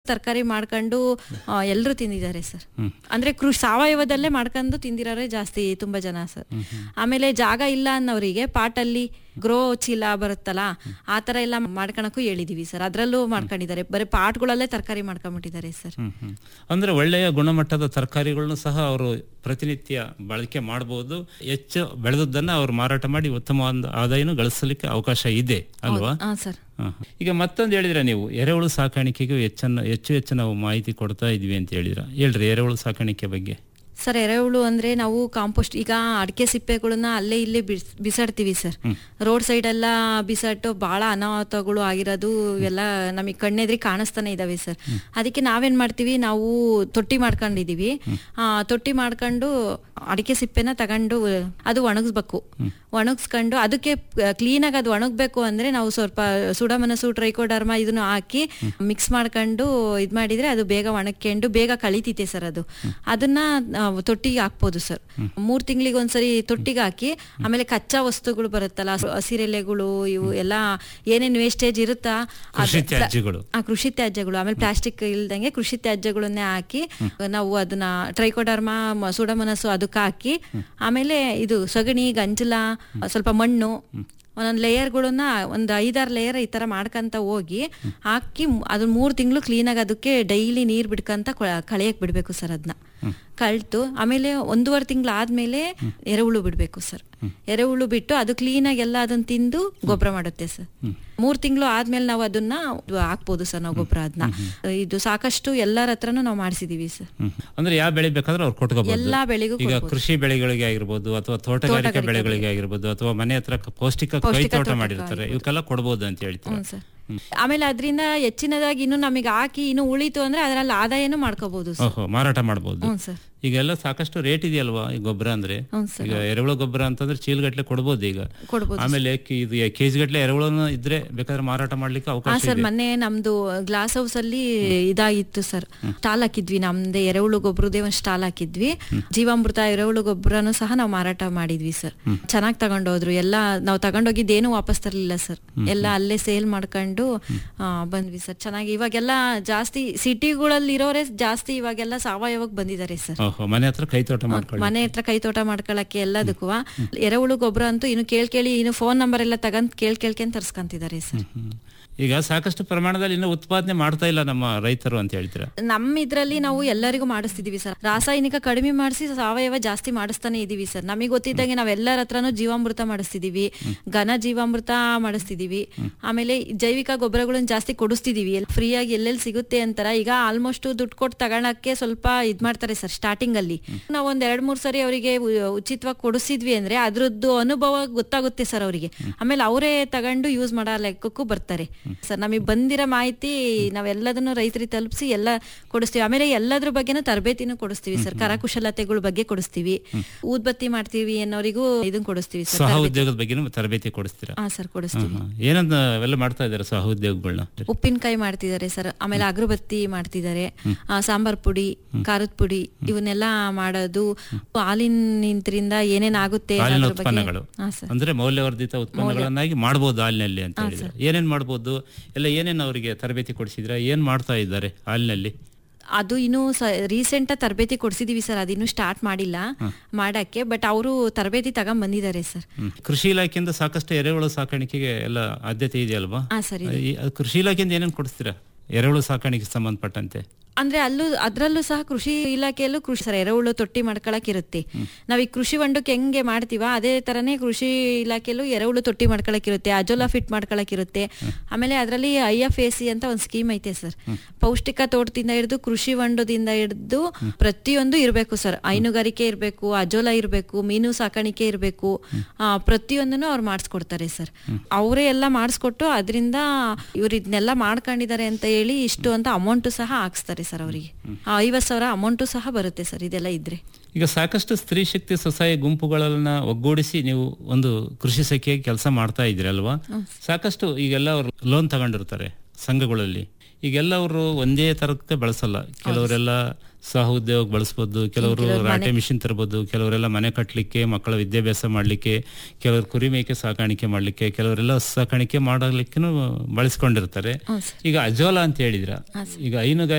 ತರಕಾರಿ ಮಾಡ್ಕೊಂಡು ಎಲ್ಲರೂ ತಿಂದಿದ್ದಾರೆ ಸರ್ ಅಂದ್ರೆ ಕೃಷಿ ಸಾವಯವದಲ್ಲೇ ಮಾಡ್ಕೊಂಡು ತಿಂದಿರೋರೇ ಜಾಸ್ತಿ ತುಂಬಾ ಜನ ಸರ್ ಆಮೇಲೆ ಜಾಗ ಇಲ್ಲ ಅನ್ನೋರಿಗೆ ಪಾಟಲ್ಲಿ ಗ್ರೋ ಚೀಲ ಬರುತ್ತಲ್ಲ ಆ ತರ ಎಲ್ಲ ಮಾಡ್ಕೊಳಕ್ಕೂ ಹೇಳಿದೀವಿ ಸರ್ ಅದ್ರಲ್ಲೂ ಮಾಡ್ಕೊಂಡಿದ್ದಾರೆ ಬರೀ ಪಾಟ್ಗಳಲ್ಲೇ ತರಕಾರಿ ಮಾಡ್ಕೊಂಡ್ಬಿಟ್ಟಿದ್ದಾರೆ ಸರ್ ಹ್ಮ್ ಹ್ಮ್. ಅಂದ್ರೆ ಒಳ್ಳೆಯ ಗುಣಮಟ್ಟದ ತರಕಾರಿಗಳನ್ನು ಸಹ ಅವರು ಪ್ರತಿನಿತ್ಯ ಬಳಕೆ ಮಾಡಬಹುದು ಹೆಚ್ಚು ಬೆಳೆದದ್ದನ್ನ ಅವರು ಮಾರಾಟ ಮಾಡಿ ಉತ್ತಮವಾದ ಆದಾಯನೂ ಗಳಿಸಲಿಕ್ಕೆ ಅವಕಾಶ ಇದೆ ಅಲ್ವಾ ಹಾ ಸರ್ ಹ, ಹ. ಈಗ ಮತ್ತೊಂದು ಹೇಳಿದ್ರೆ ನೀವು ಎರೆಹುಳು ಸಾಕಾಣಿಕೆಗೂ ಹೆಚ್ಚನ್ನು ಹೆಚ್ಚು ಹೆಚ್ಚು ನಾವು ಮಾಹಿತಿ ಕೊಡ್ತಾ ಇದ್ವಿ ಅಂತ ಹೇಳಿದ್ರ ಹೇಳ್ರಿ ಎರೆಹುಳು ಸಾಕಾಣಿಕೆ ಬಗ್ಗೆ ಸರ್ ಎರೆಹುಳು ಅಂದ್ರೆ ನಾವು ಕಾಂಪೋಸ್ಟ್ ಈಗ ಅಡಿಕೆ ಸಿಪ್ಪೆಗಳನ್ನ ಅಲ್ಲೇ ಇಲ್ಲೇ ಬಿಸ್- ಬಿಸಾಡ್ತೀವಿ ಸರ್ ರೋಡ್ ಸೈಡ್ ಎಲ್ಲ ಬಿಸಾಟು ಬಹಳ ಅನಾಹುತಗಳು ಆಗಿರೋದು ಇವೆಲ್ಲ ನಮಗೆ ಕಣ್ಣೆದ್ರಿ ಕಾಣಿಸ್ತಾನೆ ಇದಾವೆ ಸರ್ ಅದಕ್ಕೆ ನಾವೇನ್ ಮಾಡ್ತೀವಿ ನಾವು ತೊಟ್ಟಿ ಮಾಡ್ಕೊಂಡಿದೀವಿ ಆ ತೊಟ್ಟಿ ಮಾಡ್ಕೊಂಡು ಅಡಿಕೆ ಸಿಪ್ಪೆನ ತಗೊಂಡು ಅದು ಒಣಗಿಸ್ಬೇಕು ಒಣಗಿಸ್ಕೊಂಡು ಅದಕ್ಕೆ ಕ್ಲೀನಾಗಿ ಅದು ಒಣಗಬೇಕು ಅಂದ್ರೆ ನಾವು ಸ್ವಲ್ಪ ಸುಡಮನಸು ಟ್ರೈಕೋಡರ್ಮ ಇದನ್ನು ಹಾಕಿ ಮಿಕ್ಸ್ ಮಾಡ್ಕೊಂಡು ಇದ್ ಮಾಡಿದ್ರೆ ಅದು ಬೇಗ ಒಣಗ್ಕೊಂಡು ಬೇಗ ಕಳಿತೈತೆ ಸರ್ ಅದು ಅದನ್ನ ನಾವು ತೊಟ್ಟಿಗೆ ಹಾಕ್ಬೋದು ಸರ್ ಮೂರ್ ತಿಂಗಳಿಗೆ ಒಂದ್ಸರಿ ತೊಟ್ಟಿಗೆ ಹಾಕಿ ಆಮೇಲೆ ಕಚ್ಚಾ ವಸ್ತುಗಳು ಬರುತ್ತಲ್ಲ ಹಸಿರೆಲೆಗಳು ಇವು ಎಲ್ಲ ಏನೇನ್ ವೇಸ್ಟೇಜ್ ಇರುತ್ತಾ ಅದ್- ಕೃಷಿ ತ್ಯಾಜ್ಯಗಳು ಆ ಕೃಷಿ ತ್ಯಾಜ್ಯಗಳು ಆಮೇಲೆ ಪ್ಲಾಸ್ಟಿಕ್ ಇಲ್ದಂಗೆ ಕೃಷಿ ತ್ಯಾಜ್ಯಗಳನ್ನೇ ಹಾಕಿ ನಾವು ಅದನ್ನ ಟ್ರೈಕೋಡರ್ಮಾ ಸುಡಮನಸ್ಸು ಅದಕ್ಕೆ ಹಾಕಿ ಆಮೇಲೆ ಇದು ಸಗಣಿ ಗಂಜಲ ಸ್ವಲ್ಪ ಮಣ್ಣು ಒಂದೊಂದು ಲೇಯರ್ಗಳನ್ನ ಒಂದು ಐದಾರು ಲೇಯರ್ ಈ ತರ ಮಾಡ್ಕಂತ ಹೋಗಿ ಹಾಕಿ ಮ್- ಅದನ್ನ ಮೂರು ತಿಂಗಳು ಕ್ಲೀನಾಗಿ ಅದಕ್ಕೆ ಡೈಲಿ ನೀರ್ ಬಿಡ್ಕಂತ ಕೊಳ- ಕಳೆಯಕ್ ಬಿಡ್ಬೇಕು ಸರ್ ಅದನ್ನ ಕಳ್ತು ಆಮೇಲೆ ಒಂದೂವರೆ ತಿಂಗಳು ಆದ್ಮೇಲೆ ಎರೆಹುಳು ಬಿಡ್ಬೇಕು ಸರ್ ಎರೆಹುಳು ಬಿಟ್ಟು ಅದು ಕ್ಲೀನಾಗಿ ಎಲ್ಲ ಅದನ್ನ ತಿಂದು ಗೊಬ್ಬರ ಮಾಡುತ್ತೆ ಸರ್ ಮೂರ್ ತಿಂಗಳು ಆದ್ಮೇಲೆ ನಾವು ಅದನ್ನ ಹಾಕ್ಬೋದು ಸರ್ ನಾವು ಗೊಬ್ಬರ ಅದನ್ನ ಇದು ಸಾಕಷ್ಟು ಎಲ್ಲರ ಹತ್ರನೂ ನಾವು ಮಾಡಿಸಿದೀವಿ ಸರ್ ಹ್ಮ್. ಅಂದ್ರೆ ಯಾವ ಬೆಳೆ ಬೇಕಾದ್ರೂ ಅವ್ರು ಕೊಟ್ಕೋಬಹುದು ಎಲ್ಲಾ ಬೆಳೆಗೂ ಈಗ ಕೊಡ್ಬೋದು. ಕೃಷಿ ಬೆಳೆಗಳಿಗೆ ಆಗಿರ್ಬೋದು ಅಥವಾ ತೋಟಗಾರಿಕೆ ಬೆಳೆಗಳಿಗೆ ಆಗಿರ್ಬೋದು ಅಥವಾ ಮನೆ ಹತ್ರ ಕ- ಪೌಷ್ಟಿಕ ಕೈ ಪೌಷ್ಟಿಕ ತೋಟ ತೋಟ ಮಾಡಿರ್ತಾರೆ ಇವಕ್ಕೆಲ್ಲ ಕೊಡ್ಬೋದು ಅಂತ ಹೇಳ್ತಾರೆ ಹ್ಞೂ ಸರ್ ಆಮೇಲೆ ಅದರಿಂದ ಹೆಚ್ಚಿನದಾಗಿ ಇನ್ನು ನಮಗೆ ಹಾಕಿ ಇನ್ನು ಉಳಿತು ಅಂದ್ರೆ ಅದರಲ್ಲಿ ಆದಾಯನೂ ಮಾಡ್ಕೋಬಹುದು ಸರ್ ಓಹೋ ಮಾರಾಟ ಮಾಡಬಹುದು ಹ್ಞೂ ಸರ್ ಈಗೆಲ್ಲ ಸಾಕಷ್ಟು ರೇಟ್ ಇದೆಯಲ್ವಾ ಈ ಗೊಬ್ಬರ ಅಂದ್ರೆ ಹ್ಞೂ ಸರ್ ಈಗ ಎರೆಹುಳ ಗೊಬ್ಬರ ಅಂತಂದ್ರೆ ಚೀಲಗಟ್ಲೆ ಕೊಡ್ಬೋದು ಈಗ ಕೊಡ್ಬೋದು ಆಮೇಲೆ ಕಿ- ಇದು ಕೆಜಿ ಗಟ್ಲೆ ಎರೆಹುಳನ ಇದ್ರೆ ಬೇಕಾದ್ರೆ ಮಾರಾಟ ಮಾಡ್ಲಿಕ್ಕೆ ಹಾ ಅವಕಾಶ ಸರ್ ಇದೆ ಮೊನ್ನೆ ನಮ್ದು ಗ್ಲಾಸ್ ಹೌಸ್ ಅಲ್ಲಿ ಇದಾಗಿತ್ತು ಸರ್ ಸ್ಟಾಲ್ ಹಾಕಿದ್ವಿ ನಮ್ದೇ ಎರೆಹುಳು ಗೊಬ್ಬರದೇ ಒಂದು ಸ್ಟಾಲ್ ಹಾಕಿದ್ವಿ ಜೀವಾಮೃತ ಎರೆಹುಳು ಗೊಬ್ಬರನು ಸಹ ನಾವು ಮಾರಾಟ ಮಾಡಿದ್ವಿ ಸರ್ ಚೆನ್ನಾಗಿ ತಗೊಂಡೋದ್ರು ಎಲ್ಲ ನಾವು ತಗೊಂಡೋಗಿದ್ದೇನು ವಾಪಸ್ ತರಲಿಲ್ಲ ಸರ್ ಎಲ್ಲ ಅಲ್ಲೇ ಸೇಲ್ ಮಾಡ್ಕೊಂಡು ಆ, ಬಂದ್ವಿ ಸರ್ ಚೆನ್ನಾಗಿ ಇವಾಗೆಲ್ಲ ಜಾಸ್ತಿ ಸಿಟಿಗಳಲ್ಲಿ ಇರೋರೇ ಜಾಸ್ತಿ ಇವಾಗೆಲ್ಲ ಸಾವಯವಕ್ಕೆ ಬಂದಿದ್ದಾರೆ ಸರ್ ಓಹೋ ಮನೆ ಹತ್ರ ಕೈ ತೋಟ ಮಾಡ್ಕೊಳ್ಳಿ ಮನೆ ಹತ್ರ ಕೈ ತೋಟ ಮಾಡ್ಕೊಳಕ್ಕೆ ಎಲ್ಲದಕ್ಕೂ ಎರೆಹುಳು ಗೊಬ್ಬರ ಅಂತೂ ಇನ್ನು ಕೇಳ್ ಕೇಳಿ ಇನ್ನು ಫೋನ್ ನಂಬರ್ ಎಲ್ಲ ತಗೊಂಡ್ ಕೇಳ್ ಕೇಳ್ಕೊಂಡ್ ತರ್ಸ್ಕೊಂತಿದ್ದಾರೆ ಸರ್ ಹ್ಮ್. ಈಗ ಸಾಕಷ್ಟು ಪ್ರಮಾಣದಲ್ಲಿ ಇನ್ನೂ ಉತ್ಪಾದನೆ ಮಾಡ್ತಾ ಇಲ್ಲ ನಮ್ಮ ರೈತರು ಅಂತ ಹೇಳ್ತೀರಾ ನಮ್ಮ ಇದ್ರಲ್ಲಿ ನಾವು ಎಲ್ಲರಿಗೂ ಮಾಡಿಸ್ತಿದೀವಿ ಸರ್ ರಾಸಾಯನಿಕ ಕಡಿಮೆ ಮಾಡಿಸಿ ಸಾವಯವ ಜಾಸ್ತಿ ಮಾಡಿಸ್ತಾನೆ ಇದೀವಿ ಸರ್ ನಮಗೆ ಗೊತ್ತಿದ್ದಂಗೆ ನಾವ್ ಎಲ್ಲರ ಹತ್ರನೂ ಜೀವಾಮೃತ ಮಾಡಿಸ್ತಿದೀವಿ ಘನ ಜೀವಾಮೃತ ಮಾಡಿಸ್ತಿದೀವಿ ಆಮೇಲೆ ಜೈವಿಕ ಗೊಬ್ಬರಗಳನ್ನ ಜಾಸ್ತಿ ಕೊಡಿಸ್ತಿದೀವಿ ಫ್ರೀಯಾಗಿ ಎಲ್ಲೆಲ್ಲಿ ಸಿಗುತ್ತೆ ಅಂತಾರ ಈಗ ಆಲ್ಮೋಸ್ಟ್ ದುಡ್ಡು ಕೊಟ್ಟು ತಗೊಳಕ್ಕೆ ಸ್ವಲ್ಪ ಇದ್ ಮಾಡ್ತಾರೆ ಸರ್ ಸ್ಟಾರ್ಟಿಂಗ್ ಅಲ್ಲಿ ನಾವ್ ಒಂದ್ ಎರಡ್ ಮೂರ್ ಸರಿ ಅವರಿಗೆ ಉಚಿತವಾಗಿ ಕೊಡಿಸಿದ್ವಿ ಅಂದ್ರೆ ಅದ್ರದ್ದು ಅನುಭವ ಗೊತ್ತಾಗುತ್ತೆ ಸರ್ ಅವರಿಗೆ ಆಮೇಲೆ ಅವರೇ ತಗೊಂಡು ಯೂಸ್ ಮಾಡೋ ಲೆಕ್ಕಕ್ಕೂ ಬರ್ತಾರೆ ಸರ್ ನಮಗೆ ಬಂದಿರೋ ಮಾಹಿತಿ ನಾವೆಲ್ಲದನ್ನು ರೈತರಿಗೆ ತಲುಪಿಸಿ ಎಲ್ಲ ಕೊಡಿಸ್ತೀವಿ ಆಮೇಲೆ ಎಲ್ಲದ್ರ ಬಗ್ಗೆನೂ ತರಬೇತಿನೂ ಕೊಡಿಸ್ತೀವಿ ಸರ್ ಕರಕುಶಲತೆಗಳ ಬಗ್ಗೆ ಕೊಡಿಸ್ತೀವಿ ಊದ್ಬತ್ತಿ ಮಾಡ್ತೀವಿ ಅನ್ನೋರಿಗೂ ಇದನ್ನ ಕೊಡಿಸ್ತೀವಿ ಸರ್ ಸಹ ಉದ್ಯೋಗದ ಬಗ್ಗೆ ತರಬೇತಿ ಕೊಡಿಸ್ತೀರಾ ಹಾ ಸರ್ ಕೊಡಿಸ್ತೀವಿ ಹಾ. ಏನಂತ ಅವೆಲ್ಲ ಮಾಡ್ತಾ ಇದ್ದಾರೆ ಸಹ ಉದ್ಯೋಗಗಳನ್ನ ಉಪ್ಪಿನಕಾಯಿ ಮಾಡ್ತಿದ್ದಾರೆ ಸರ್ ಆಮೇಲೆ ಅಗರಬತ್ತಿ ಮಾಡ್ತಿದ್ದಾರೆ ಆ, ಸಾಂಬಾರ್ ಪುಡಿ ಖಾರದ ಪುಡಿ ಇವನ್ನೆಲ್ಲ ಮಾಡೋದು ಹಾಲಿನಿಂದ್ರಿಂದ ಏನೇನ್ ಆಗುತ್ತೆ ಹಾಲಿನ ಅನ್ನೋದ್ರ ಬಗ್ಗೆ ಉತ್ಪನ್ನಗಳು ಹಾ ಸರ್ ಅಂದ್ರೆ ಮೌಲ್ಯವರ್ಧಿತ ಉತ್ಪನ್ನಗಳನ್ನಾಗಿ ಮಾಡ್ಬೋದು ಹಾಲಿನಲ್ಲಿ ಅಂತ ಹೇಳಿದ್ರೆ ಏನೇನ್ ಮಾಡ್ಬೋದು ಎಲ್ಲ ಏನೇನ್ ಅವರಿಗೆ ತರಬೇತಿ ಕೊಡಿಸಿದ್ರ ಏನ್ ಮಾಡ್ತಾ ಇದ್ದಾರೆ ಹಾಲಿನಲ್ಲಿ ಅದು ಇನ್ನು ರೀಸೆಂಟ್ ತರಬೇತಿ ಕೊಡ್ಸಿದೀವಿ ಸರ್ ಅದಿನ್ನು ಸ್ಟಾರ್ಟ್ ಮಾಡಿಲ್ಲ ಮಾಡಕ್ಕೆ ಬಟ್ ಅವರು ತರಬೇತಿ ತಗೊಂಡ್ ಬಂದಿದ್ದಾರೆ ಸರ್ ಹ್ಮ್. ಕೃಷಿ ಇಲಾಖೆಯಿಂದ ಸಾಕಷ್ಟು ಎರೆಹುಳು ಸಾಕಾಣಿಕೆಗೆ ಎಲ್ಲ ಆದ್ಯತೆ ಇದೆಯಲ್ವಾ ಹಾ ಸರ್ ಈ- ಅದು ಕೃಷಿ ಇಲಾಖೆಯಿಂದ ಏನೇನ್ ಕೊಡಿಸ್ತೀರಾ ಎರೆಹುಳು ಸಾಕಾಣಿಕೆ ಸಂಬಂಧಪಟ್ಟಂತೆ ಅಂದ್ರೆ ಅಲ್ಲೂ ಅದ್ರಲ್ಲೂ ಸಹ ಕೃಷಿ ಇಲಾಖೆಯಲ್ಲೂ ಕೃಷಿ ಸರ್ ಎರೆಹುಳು ತೊಟ್ಟಿ ಮಾಡ್ಕೊಳಕ್ ಇರುತ್ತೆ ನಾವ್ ಈ ಕೃಷಿ ಹೊಂಡಕ್ಕೆ ಹೆಂಗೆ ಮಾಡ್ತೀವ ಅದೇ ತರನೇ ಕೃಷಿ ಇಲಾಖೆಯಲ್ಲೂ ಎರೆಹುಳು ತೊಟ್ಟಿ ಮಾಡ್ಕೊಳಕ್ ಇರುತ್ತೆ ಅಜೋಲಾ ಫಿಟ್ ಮಾಡ್ಕೊಳಕ್ ಇರುತ್ತೆ ಆಮೇಲೆ ಅದರಲ್ಲಿ ಐ ಎಫ್ ಎ ಸಿ ಅಂತ ಒಂದು ಸ್ಕೀಮ್ ಐತೆ ಸರ್ ಪೌಷ್ಟಿಕ ತೋಟದಿಂದ ಹಿಡಿದು ಕೃಷಿ ಹೊಂಡದಿಂದ ಹಿಡಿದು ಪ್ರತಿಯೊಂದು ಇರಬೇಕು ಸರ್ ಹೈನುಗಾರಿಕೆ ಇರಬೇಕು ಅಜೋಲಾ ಇರಬೇಕು ಮೀನು ಸಾಕಾಣಿಕೆ ಇರಬೇಕು ಪ್ರತಿಯೊಂದನ್ನು ಅವ್ರು ಮಾಡಿಸ್ಕೊಡ್ತಾರೆ ಸರ್ ಅವರೇ ಎಲ್ಲ ಮಾಡಿಸ್ಕೊಟ್ಟು ಅದರಿಂದ ಇವ್ರು ಇದನ್ನೆಲ್ಲ ಮಾಡ್ಕೊಂಡಿದ್ದಾರೆ ಅಂತ ಹೇಳಿ ಇಷ್ಟು ಅಂತ ಅಮೌಂಟ್ ಸಹ ಹಾಕ್ಸ್ತಾರೆ ಸರ್ ಅವರಿಗೆ ಐವತ್ ಸಾವಿರ ಅಮೌಂಟು ಸಹ ಬರುತ್ತೆ ಸರ್ ಇದೆಲ್ಲ ಇದ್ರೆ ಈಗ ಸಾಕಷ್ಟು ಸ್ತ್ರೀ ಶಕ್ತಿ ಸ್ವಸಹಾಯ ಗುಂಪುಗಳನ್ನ ಒಗ್ಗೂಡಿಸಿ ನೀವು ಒಂದು ಕೃಷಿ ಸಖಿಯಾಗಿ ಕೆಲಸ ಮಾಡ್ತಾ ಇದ್ರಿ ಅಲ್ವಾ ಸಾಕಷ್ಟು ಈಗೆಲ್ಲ ಅವರು ಲೋನ್ ತಗೊಂಡಿರ್ತಾರೆ ಸಂಘಗಳಲ್ಲಿ ಈಗೆಲ್ಲ ಅವರು ಒಂದೇ ತರಕ್ಕೆ ಬಳಸಲ್ಲ ಕೆಲವರೆಲ್ಲ ಸಹ ಉದ್ಯೋಗ ಬಳಸ್ಬೋದು ಕೆಲವರು ರಾಟೆ ಮಿಷಿನ್ ತರ್ಬೋದು ಕೆಲವರೆಲ್ಲ ಮನೆ ಕಟ್ಟಲಿಕ್ಕೆ ಮಕ್ಕಳ ವಿದ್ಯಾಭ್ಯಾಸ ಮಾಡಲಿಕ್ಕೆ ಕೆಲವರು ಕುರಿ ಮೇಕೆ ಸಾಕಾಣಿಕೆ ಮಾಡಲಿಕ್ಕೆ ಕೆಲವರೆಲ್ಲ ಹಸು ಸಾಕಾಣಿಕೆ ಮಾಡಲಿಕ್ಕೂ ಬಳಸ್ಕೊಂಡಿರ್ತಾರೆ ಈಗ ಅಜೋಲಾ ಅಂತ ಹೇಳಿದ್ರ ಈಗ ಹೈನುಗಾರಿಕೆ